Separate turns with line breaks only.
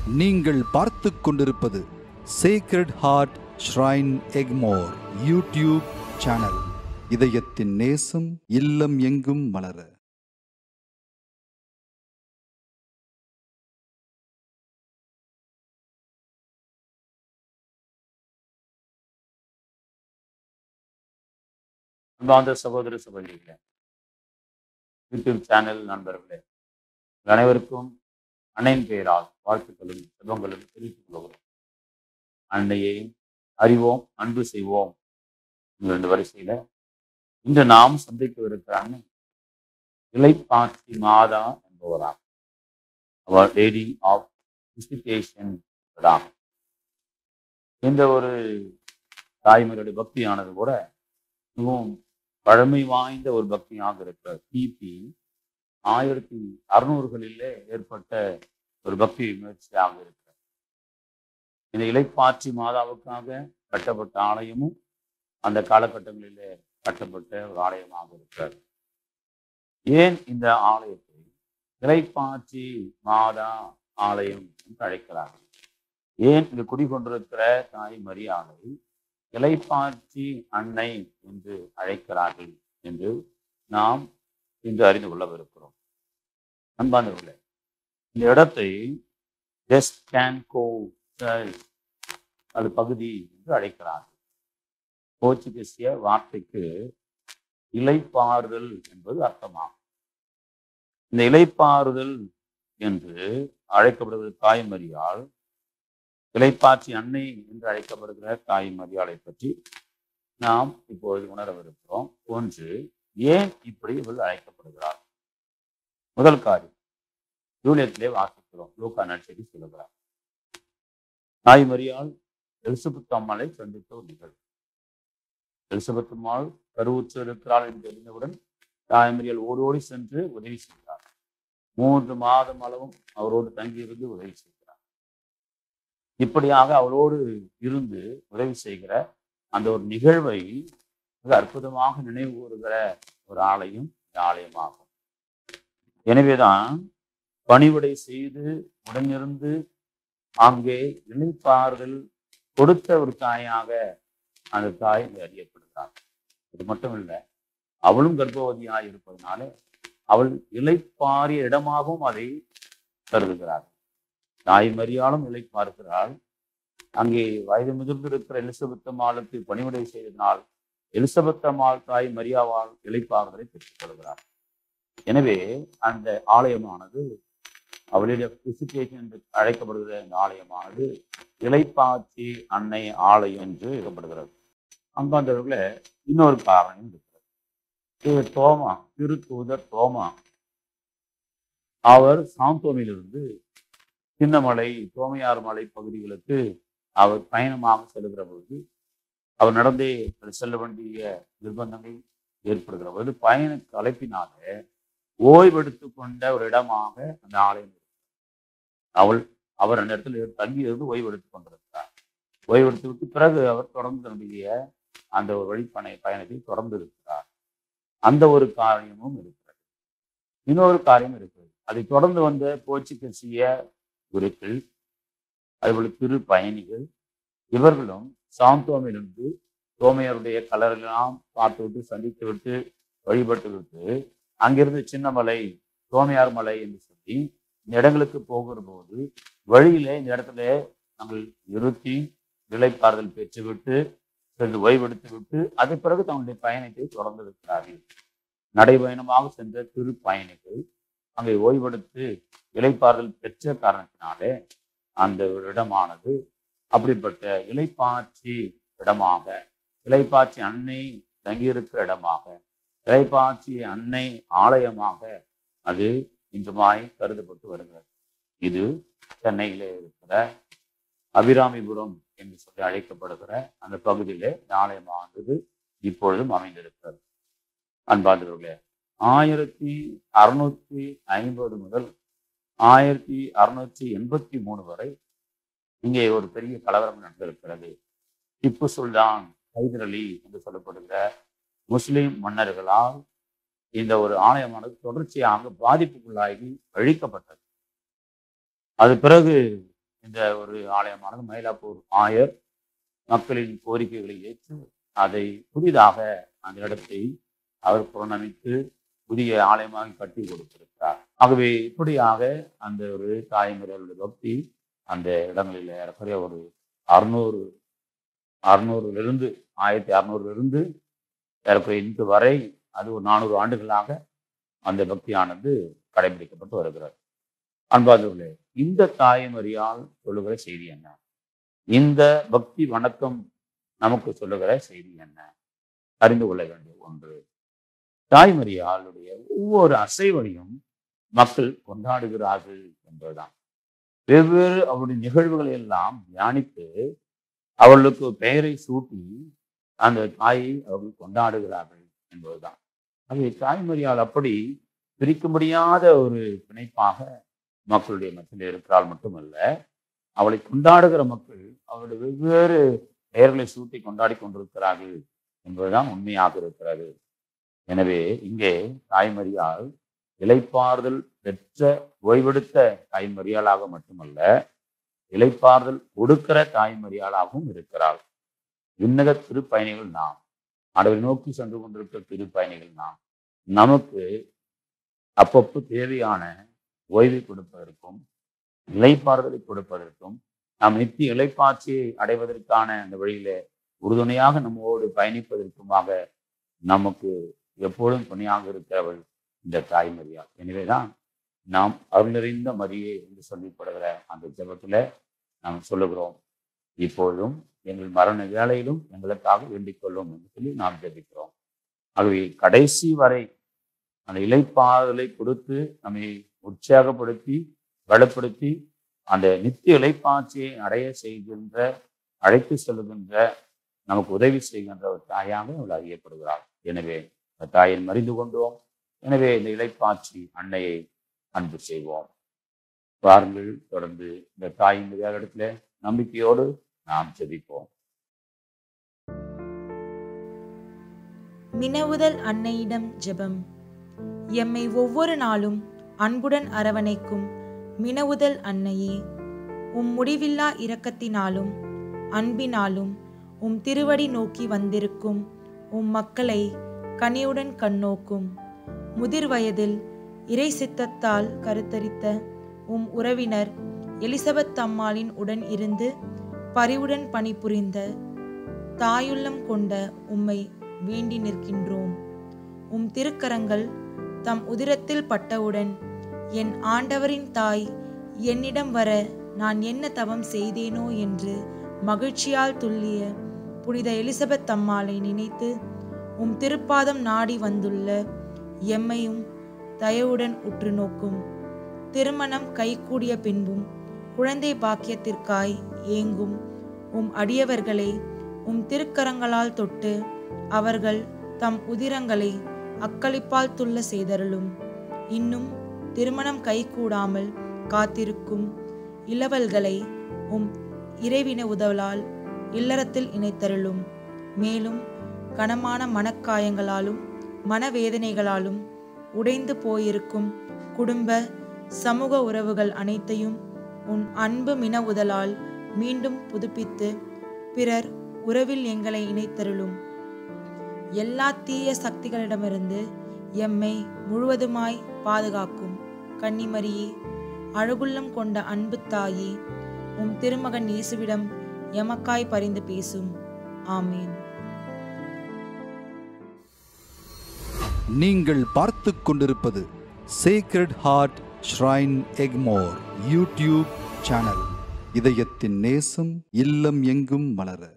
நீங்கள் பார்த்துக் கொண்டிருப்பது sacred heart shrine Egmore YouTube channel இதயத்தின் நேசம் இல்லம் எங்கும் மலர
அன்பார்ந்த சகோதர சகோதரிகளே யூடியூப் சேனல் நண்பர்களே உங்கள் அனைவருக்கும் அன்னையின் பெயரால் வாழ்த்துக்களும் செல்வங்களும் தெரிவித்துக் கொள்கிறோம் அன்னையை அறிவோம் அன்பு செய்வோம் இந்த ரெண்டு வரிசையில இன்று நாம் சந்திக்கவிருக்கிற அன்னை இலைப்பாற்றி மாதா என்பவராகும் அவர் லேடி ஆஃப் விசிட்டேஷன் ஆகும் இந்த ஒரு தாய்மருடைய பக்தியானது கூட மிகவும் பழமை வாய்ந்த ஒரு பக்தியாக இருக்கிற கிபி ஆயிரத்தி அறுநூறுகளிலே ஏற்பட்ட ஒரு பக்தி முயற்சியாக இருக்கிறது இந்த இலைப்பாற்றி மாதாவுக்காக கட்டப்பட்ட ஆலயமும் அந்த காலகட்டங்களிலே கட்டப்பட்ட ஒரு ஆலயமாக இருக்கிறது ஏன் இந்த ஆலயத்தை இலைப்பாற்றி மாதா ஆலயம் என்று அழைக்கிறார்கள் ஏன் இங்கு குடிகொண்டிருக்கிற தாய் மரியாதை இலைப்பாற்றி அன்னை என்று அழைக்கிறார்கள் என்று நாம் இன்று அறிந்து கொள்ளவிருக்கிறோம் அன்பானவர்களே இந்த இடத்தை ஜெஸ்டான்கோ அது பகுதி என்று அழைக்கிறார்கள் போர்ச்சுகீசிய வார்த்தைக்கு இலைப்பாறுதல் என்பது அர்த்தமாகும் இந்த இலைப்பாறுதல் என்று அழைக்கப்படுவது தாய்மறியால் இலைப்பாற்றி அன்னை என்று அழைக்கப்படுகிற தாய் மரியாதை பற்றி நாம் இப்பொழுது உணரவிருக்கிறோம் ஒன்று ஏன் இப்படி இவள் அழைக்கப்படுகிறார் முதல் காரியம் ஜூலியத்திலே வாசிக்கிறோம் லூக்கா நட்சதி சொல்லுகிறார் தாய் மரியாள் எலிசபெத் அம்மாளை சந்தித்த ஒரு நிகழ்வு எலிசபெத் அம்மாள் கருவுற்று இருக்கிறாள் என்று தெரிந்தவுடன் தாய் மரியாள் ஓடோடி சென்று உதவி செய்கிறார் மூன்று மாதம் அளவும் அவரோடு தங்கியிருந்து உதவி செய்கிறார் இப்படியாக அவளோடு இருந்து உதவி செய்கிற அந்த ஒரு நிகழ்வை மிக அற்புதமாக நினைவு கூறுகிற ஒரு ஆலயம் இந்த ஆலயமாகும் எனவேதான் பணிவிடை செய்து உடனிருந்து அங்கே இணைப்பாறுதல் கொடுத்த ஒரு தாயாக அந்த தாய் இங்கு அறியப்படுகிறார் இது மட்டும் இல்லை அவளும் கர்ப்பவதியாக இருப்பதனால அவள் இலைப்பாரிய இடமாகவும் அதை கருதுகிறார் தாய் மரியாளும் இலை பார்க்கிறாள் அங்கே வயது முதிர்ந்திருக்கிற எலிசபெத் அம்மாளுக்கு பணிவிடை செய்ததனால் எலிசபெத் அம்மாள் தாய் மரியாவால் இலைப்பாறுதலை பெற்றுக் கொள்கிறார் எனவே அந்த ஆலயமானது அவளுடைய விசிட்டேஷன் என்று அழைக்கப்படுகிற இந்த ஆலயமானது இலைப்பாச்சி அன்னை ஆலயம் என்று இருக்கப்படுகிறது அங்காந்தவர்களே இன்னொரு காரணம் இருக்கிறது இது தோமா திருத்தூதர் தோமா அவர் சாந்தோமிலிருந்து சின்னமலை தோமையார் மலை பகுதிகளுக்கு அவர் பயணமாக செல்கிற பொழுது அவர் நடந்தே செல்ல வேண்டிய நிர்பந்தங்கள் ஏற்படுகிற பொழுது பயண கலைப்பினால ஓய்வெடுத்து கொண்ட ஒரு இடமாக அந்த ஆலயம் இருக்கு அவள் அவர் அந்த இடத்துல தங்கி இருந்து ஓய்வெடுத்து கொண்டிருக்கிறார் ஓய்வெடுத்து விட்டு பிறகு அவர் தொடர்ந்து தன்னுடைய அந்த ஒரு வழிப்பணை பயணத்தை தொடர்ந்து இருக்கிறார் அந்த ஒரு காரியமும் இருக்கிறது இன்னொரு காரியம் இருக்கிறது அதை தொடர்ந்து வந்த போர்ச்சுகீசிய குருக்கள் அதுபோல திரு பயணிகள் இவர்களும் சாந்தோமிலிருந்து தோமையருடைய கலரெல்லாம் பார்த்து விட்டு சந்தித்து விட்டு வழிபட்டு விட்டு அங்கிருந்து சின்னமலை தோமையார் மலை என்று சொல்லி இந்த இடங்களுக்கு போகிற போது வழியிலே இந்த இடத்துல நாங்கள் நிறுத்தி விலைப்பாறுதல் பெற்றுவிட்டு சிறிது ஓய்வெடுத்து விட்டு அது பிறகு தங்களுடைய பயணத்தை தொடர்ந்து இருக்கிறார்கள் நடைபயணமாக சென்ற திரு பயணிகள் அங்கே ஓய்வெடுத்து இலைப்பாறுதல் பெற்ற காரணத்தினாலே அந்த ஒரு இடமானது அப்படிப்பட்ட இலைப்பாற்றி இடமாக இலைப்பாற்றி அன்னை தங்கியிருக்கிற இடமாக இலைப்பாற்றி அன்னை ஆலயமாக அது இன்றுமாய் கருதப்பட்டு வருகிறது இது சென்னையிலே இருக்கிற அபிராமிபுரம் என்று சொல்லி அழைக்கப்படுகிற அந்த பகுதியிலே இந்த ஆலயமானது இப்பொழுதும் அமைந்திருக்கிறது அன்பார்ந்தவர்களே ஆயிரத்தி அறுநூத்தி ஐம்பது முதல் ஆயிரத்தி அறுநூற்றி எண்பத்தி மூணு வரை இங்கே ஒரு பெரிய கலவரம் நடந்திருக்கிறது திப்பு சுல்தான் ஹைதர் அலி என்று சொல்லப்படுகிற முஸ்லிம் மன்னர்களால் இந்த ஒரு ஆலயமானது தொடர்ச்சியாக பாதிப்புக்குள்ளாகி அழிக்கப்பட்டது அது பிறகு இந்த ஒரு ஆலயமானது மயிலாப்பூர் ஆயர் மக்களின் கோரிக்கைகளை ஏற்று அதை புதிதாக அந்த இடத்தை அவர் புறணமித்து புதிய ஆலயமாக கட்டி கொடுத்திருக்கிறார் ஆகவே இப்படியாக அந்த ஒரு தாய்மறையுடைய பக்தி அந்த இடங்களில் ஏறக்குறைய ஒரு அறுநூறு அறுநூறுலிருந்து ஆயிரத்தி அறுநூறுலிருந்து ஏறக்குறைய இன்று வரை அது ஒரு நானூறு ஆண்டுகளாக அந்த பக்தியானது கடைபிடிக்கப்பட்டு வருகிறது அன்பாதவர்களே இந்த தாய்மறியால் சொல்லுகிற செய்தி என்ன இந்த பக்தி வணக்கம் நமக்கு சொல்லுகிற செய்தி என்ன அறிந்து கொள்ள வேண்டிய ஒன்று தாய்மறியாளுடைய ஒவ்வொரு அசைவனையும் மக்கள் கொண்டாடுகிறார்கள் என்பதுதான் வெவ்வேறு அவருடைய நிகழ்வுகளை எல்லாம் தியானித்து அவர்களுக்கு பெயரை சூட்டி அந்த தாயை அவர்கள் கொண்டாடுகிறார்கள் என்பதுதான் ஆகவே தாய்மறியால் அப்படி பிரிக்க முடியாத ஒரு பிணைப்பாக மக்களுடைய மத்தியில் இருக்கிறால் மட்டுமல்ல அவளை கொண்டாடுகிற மக்கள் அவருடைய வெவ்வேறு பெயர்களை சூட்டி கொண்டாடி கொண்டிருக்கிறார்கள் என்பதுதான் உண்மையாக இருக்கிறது எனவே இங்கே தாய்மறியால் இலைப்பாறுதல் பெற்ற ஓய்வெடுத்த தாய்மறியாளாக மட்டுமல்ல இலைப்பாறுதல் கொடுக்கிற தாய்மறியாளாகவும் இருக்கிறாள் விண்ணக திருப்பயணிகள் நாம் ஆண்டவரை நோக்கி சென்று கொண்டிருக்கிற திருப்பயணிகள் நாம் நமக்கு அப்பப்போ தேவையான ஓய்வை கொடுப்பதற்கும் இலைப்பாறுதலை கொடுப்பதற்கும் நாம் நித்திய இலைப்பாட்சியை அடைவதற்கான அந்த வழியில உறுதுணையாக நம்மோடு பயணிப்பதற்குமாக நமக்கு எப்பொழுதும் துணையாக இருக்கிறவள் இந்த தாய்மரியாள் எனவேதான் நாம் அருள் நிறைந்த மரியே என்று சொல்லப்படுகிற அந்த ஜெபத்துல நாம் சொல்லுகிறோம் இப்பொழுதும் எங்கள் மரண வேலையிலும் எங்களுக்காக வேண்டிக் கொள்ளும் என்று சொல்லி நாம் ஜெபிக்கிறோம் ஆகவே கடைசி வரை அந்த இலைப்பாறுதலை கொடுத்து நம்மை உற்சாகப்படுத்தி வலுப்படுத்தி அந்த நித்திய இலைப்பாட்சியை அடைய செய்கின்ற அழைத்து செல்கின்ற நமக்கு உதவி செய்கின்ற ஒரு தாயாக அவள் அறியப்படுகிறாள் எனவே அந்த தாயை மறிந்து கொண்டோம் எனவே இந்த இலைப்பாட்சி அன்னையை அன்பு செய்வோம் வாருங்கள் தொடர்ந்து இந்த தாயின் இடத்துல நம்பிக்கையோடு நாம் ஜெபிப்போம்
மினவுதல் அன்னையிடம் ஜெபம் எம்மை ஒவ்வொரு நாளும் அன்புடன் அரவணைக்கும் மினவுதல் அன்னையே உம் முடிவில்லா இரக்கத்தினாலும் அன்பினாலும் உம் திருவடி நோக்கி வந்திருக்கும் உம் மக்களை கனியுடன் கண்ணோக்கும் முதிர் வயதில் இறை சித்தத்தால் கருத்தரித்த உம் உறவினர் எலிசபெத் அம்மாளின் உடன் இருந்து பரிவுடன் பணிபுரிந்த தாயுள்ளம் கொண்ட உம்மை வேண்டி நிற்கின்றோம் உம் திருக்கரங்கள் தம் உதிரத்தில் பட்டவுடன் என் ஆண்டவரின் தாய் என்னிடம் வர நான் என்ன தவம் செய்தேனோ என்று மகிழ்ச்சியால் துள்ளிய புனித எலிசபெத் அம்மாளை நினைத்து உம் திருப்பாதம் நாடி வந்துள்ள எம்மையும் தயவுடன் உற்று நோக்கும் திருமணம் கைகூடிய பின்பும் குழந்தை பாக்கியத்திற்காய் ஏங்கும் உம் அடியவர்களை உம் திருக்கரங்களால் தொட்டு அவர்கள் தம் உதிரங்களை அக்களிப்பால் துள்ள செய்தருளும் இன்னும் திருமணம் கைகூடாமல் காத்திருக்கும் இளவல்களை உம் இறைவின உதவலால் இல்லறத்தில் இணைத்தருளும் மேலும் கனமான மனக்காயங்களாலும் மனவேதனைகளாலும் உடைந்து போயிருக்கும் குடும்ப சமூக உறவுகள் அனைத்தையும் உன் அன்பு மின உதலால் மீண்டும் புதுப்பித்து பிறர் உறவில் எங்களை இணைத்தருளும் எல்லா தீய சக்திகளிடமிருந்து எம்மை முழுவதுமாய் பாதுகாக்கும் கன்னிமரியே அழகுள்ளம் கொண்ட அன்பு தாயே உம் திருமகன் இயேசுவிடம் எமக்காய் பரிந்து பேசும் ஆமேன்
நீங்கள் பார்த்து கொண்டிருப்பது sacred heart shrine Egmore YouTube channel இதயத்தின் நேசம் இல்லம் எங்கும் மலர